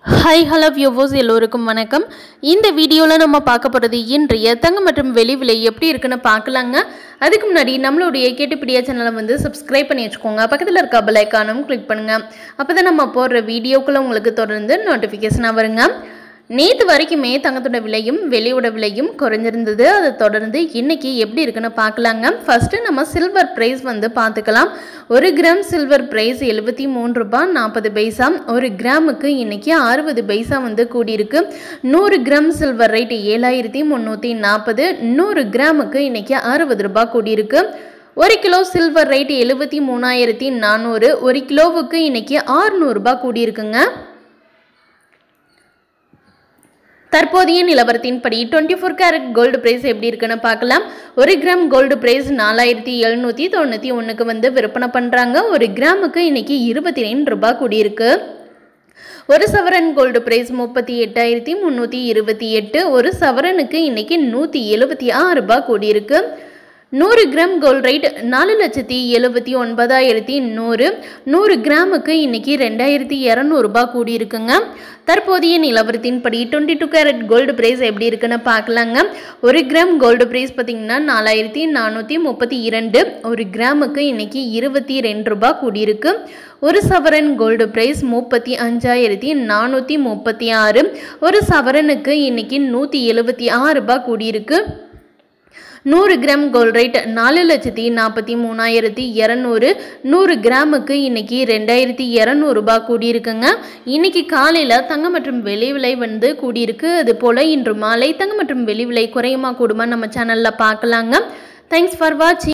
hi hello viewers எல்லோருக்கும் வணக்கம் இந்த வீடியோவில் நம்ம பார்க்க போகிறது இன்றைய தங்கம் மற்றும் வெளி விலை எப்படி இருக்குன்னு பார்க்கலாங்க அதுக்கு முன்னாடி நம்மளுடைய கேட்டுப்பிடியா சேனலை வந்து சப்ஸ்கிரைப் பண்ணி வச்சுக்கோங்க பக்கத்தில் இருக்க பெல் ஐக்கானும் கிளிக் பண்ணுங்கள் அப்போ தான் நம்ம போடுற வீடியோக்குள்ளே உங்களுக்கு தொடர்ந்து நோட்டிஃபிகேஷனாக வருங்க நேற்று வரைக்குமே தங்கத்தோட விலையும் வெளியோட விலையும் குறைஞ்சிருந்தது அதை தொடர்ந்து இன்னைக்கு எப்படி இருக்குன்னு பார்க்கலாங்க ஃபர்ஸ்ட் நம்ம சில்வர் பிரைஸ் வந்து பார்த்துக்கலாம் ஒரு கிராம் சில்வர் பிரைஸ் எழுபத்தி மூணு ரூபாய் நாற்பது பைசா ஒரு கிராமுக்கு இன்னைக்கு அறுபது பைசா வந்து கூடியிருக்கு நூறு கிராம் சில்வர் ரேட் ஏழாயிரத்தி முந்நூற்றி நாற்பது நூறு கிராமுக்கு இன்னைக்கு அறுபது ரூபாய் கூடியிருக்கு ஒரு கிலோ சில்வர் ரேட் எழுபத்தி மூணாயிரத்தி நானூறு ஒரு கிலோவுக்கு இன்னைக்கு ஆறுநூறுபா கூடியிருக்குங்க தற்போதைய நிலவரத்தின்படி twenty four carat gold price எப்படி இருக்குன்னு பார்க்கலாம் ஒரு கிராம் கோல்டு பிரைஸ் நாலாயிரத்தி எழுநூற்றி தொண்ணூற்றி ஒன்றுக்கு வந்து விற்பனை பண்ணுறாங்க ஒரு கிராமுக்கு இன்னைக்கு இருபத்தி ரெண்டு ரூபாய் கூடியிருக்கு ஒரு சவரன் கோல்டு பிரைஸ் முப்பத்தி எட்டாயிரத்தி முந்நூற்றி இருபத்தி எட்டு ஒரு சவரனுக்கு இன்னைக்கு நூற்றி எழுபத்தி ஆறு ரூபாய் கூடியிருக்கு நூறு கிராம் கோல்ட் ரேட் நாலு லட்சத்தி எழுபத்தி ஒன்பதாயிரத்தி நூறு நூறு கிராமுக்கு இன்னைக்கு ரெண்டாயிரத்தி இரநூறுபா கூடியிருக்குங்க தற்போதைய நிலவரத்தின்படி twenty two carat gold price எப்படி இருக்குன்னு பார்க்கலாங்க ஒரு கிராம் கோல்டு பிரைஸ் பார்த்தீங்கன்னா நாலாயிரத்தி நானூற்றி முப்பத்தி இரண்டு ஒரு கிராமுக்கு இன்னைக்கு இருபத்தி ரெண்டு ரூபா கூடியிருக்கு ஒரு சவரன் கோல்டு பிரைஸ் முப்பத்தி அஞ்சாயிரத்தி நானூற்றி முப்பத்தி ஆறு ஒரு சவரனுக்கு இன்னைக்கு நூற்றி எழுபத்தி ஆறு ரூபாய் கூடியிருக்கு நூறு கிராம் கோல்ட் ரேட் நாலு லட்சத்தி நாற்பத்தி மூணாயிரத்தி இரநூறு நூறு கிராமுக்கு இன்னைக்கு ரெண்டாயிரத்தி இரநூறுபா கூடியிருக்குங்க இன்னைக்கு காலையில் தங்கம் மற்றும் வெளி விலை வந்து கூடியிருக்கு அது போல் இன்று மாலை தங்கம் மற்றும் வெளி விலை குறையுமா கூடுமா நம்ம சேனலில் பார்க்கலாங்க தேங்க்ஸ் ஃபார் வாட்சிங்